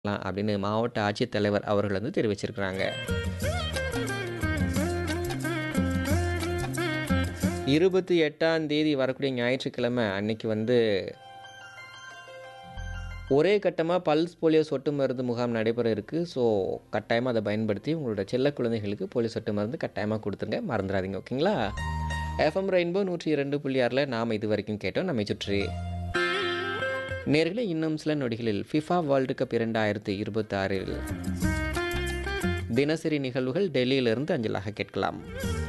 லாம் அப்படின்னு மாவட்ட ஆட்சித்தலைவர் அவர்கள் வந்து தெரிவிச்சிருக்கிறாங்க. இருபத்தி எட்டாம் தேதி வரக்கூடிய ஞாயிற்றுக்கிழமை அன்னைக்கு வந்து ஒரே கட்டமா பல்ஸ் போலியோ சொட்டு மருந்து முகாம் நடைபெற இருக்கு. ஸோ கட்டாயமா அத பயன்படுத்தி உங்களோட செல்ல குழந்தைகளுக்கு போலியோ சொட்டு மருந்து கட்டாயமா குடுத்துருங்க. மறந்துறாதீங்க. ஓகேங்களா? எஃப்எம் ரெயின்போ 102.6ல நாம இதுவரைக்கும் கேட்டோம் நம்மை சுற்றி. நேயர்களே இன்னும் சில நொடிகளில் ஃபிஃபா வேர்ல்டு கப் 2026ல் தினசரி நிகழ்வுகள் டெல்லியிலிருந்து அஞ்சலாக கேட்கலாம்.